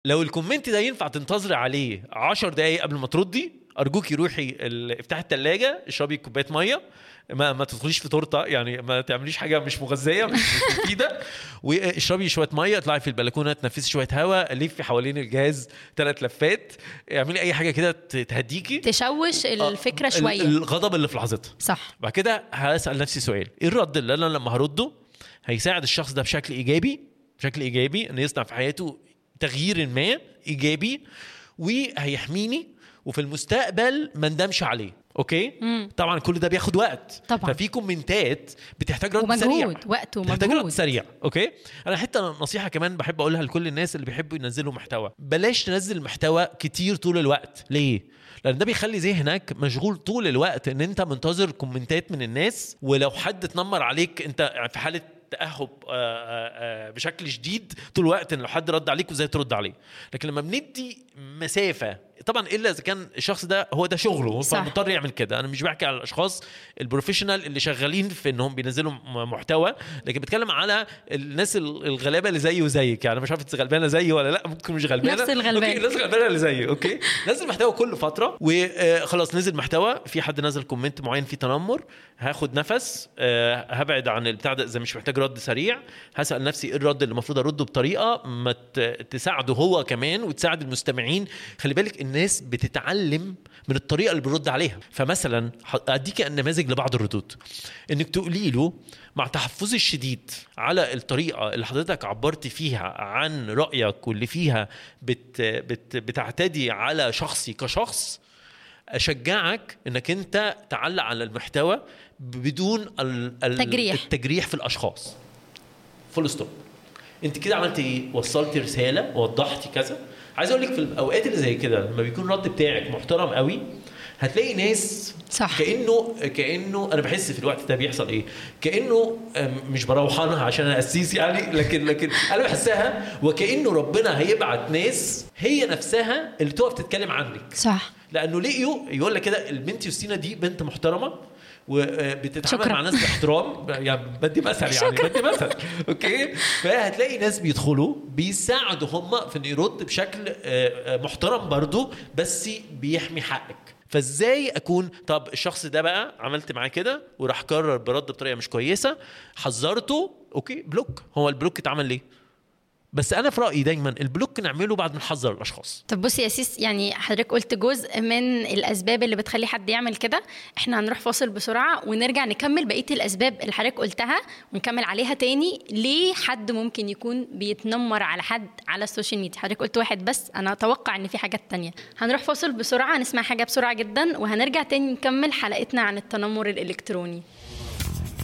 لو الكومنت ده ينفع تنتظري عليه 10 دقايق قبل ما تردي ارجوكي روحي ال- افتحي الثلاجه اشربي كوبايه ميه ما ما تدخليش في تورته يعني ما تعمليش حاجه مش مغذيه مش مش مفيده واشربي شويه ميه اطلعي في البلكونه تنفسي شويه هواء لفي حوالين الجهاز ثلاث لفات اعملي اي حاجه كده ت- تهديكي تشوش الفكره آه، ال- شويه الغضب اللي في لحظتها صح بعد كده هسال نفسي سؤال ايه الرد اللي انا لما هرده هيساعد الشخص ده بشكل ايجابي بشكل ايجابي ان يصنع في حياته تغيير ما ايجابي وهيحميني وفي المستقبل ما ندمش عليه اوكي مم. طبعا كل ده بياخد وقت طبعا. ففي كومنتات بتحتاج رد سريع ومجهود وقت تحتاج رد ومجهود سريع اوكي انا حته نصيحه كمان بحب اقولها لكل الناس اللي بيحبوا ينزلوا محتوى بلاش تنزل محتوى كتير طول الوقت ليه لان ده بيخلي ذهنك مشغول طول الوقت ان انت منتظر كومنتات من الناس ولو حد اتنمر عليك انت في حاله تاهب آه، آه، آه، بشكل شديد طول الوقت ان لو حد رد عليك وازاي ترد عليه لكن لما بندي مسافه طبعا الا اذا كان الشخص ده هو ده شغله صح. فمضطر يعمل كده انا مش بحكي على الاشخاص البروفيشنال اللي شغالين في انهم بينزلوا م- محتوى لكن بتكلم على الناس ال- الغلابه اللي زيي وزيك يعني مش عارف انت غلبانه زيي ولا لا ممكن مش غلبانه نفس الغلبان. اوكي الناس الغلبانه اللي زيي اوكي نزل محتوى كل فتره وخلاص نزل محتوى في حد نزل كومنت معين فيه تنمر هاخد نفس آه، هبعد عن البتاع ده اذا مش محتاج رد سريع هسال نفسي ايه الرد اللي المفروض ارده بطريقه ما ت- تساعده هو كمان وتساعد المستمعين خلي بالك الناس بتتعلم من الطريقه اللي بيرد عليها فمثلا ح- اديك نماذج لبعض الردود انك تقولي له مع تحفظي الشديد على الطريقه اللي حضرتك عبرت فيها عن رايك واللي فيها بت بت بتعتدي على شخصي كشخص اشجعك انك انت تعلق على المحتوى بدون ال- ال- تجريح. التجريح في الاشخاص فول ستوب انت كده عملت ايه وصلتي رساله وضحتي كذا عايز اقول لك في الاوقات اللي زي كده لما بيكون الرد بتاعك محترم قوي هتلاقي ناس صح. كانه كانه انا بحس في الوقت ده بيحصل ايه كانه أم، مش بروحانها عشان انا قسيس يعني لكن لكن انا بحسها وكانه ربنا هيبعت ناس هي نفسها اللي تقف تتكلم عنك صح لانه لقيوا يقول لك كده البنت يوستينا دي بنت محترمه وبتتعامل شكراً. مع ناس باحترام يعني بدي مثل يعني شكراً. بدي مثل اوكي فهتلاقي ناس بيدخلوا بيساعدوا هم في انه يرد بشكل آه، آه، محترم برضو بس بيحمي حقك فازاي اكون طب الشخص ده بقى عملت معاه كده وراح قرر برد بطريقه مش كويسه حذرته اوكي بلوك هو البلوك اتعمل ليه بس انا في رايي دايما البلوك نعمله بعد ما نحذر الاشخاص طب بصي يا سيس يعني حضرتك قلت جزء من الاسباب اللي بتخلي حد يعمل كده احنا هنروح فاصل بسرعه ونرجع نكمل بقيه الاسباب اللي حضرتك قلتها ونكمل عليها تاني ليه حد ممكن يكون بيتنمر على حد على السوشيال ميديا حضرتك قلت واحد بس انا اتوقع ان في حاجات تانية هنروح فاصل بسرعه نسمع حاجه بسرعه جدا وهنرجع تاني نكمل حلقتنا عن التنمر الالكتروني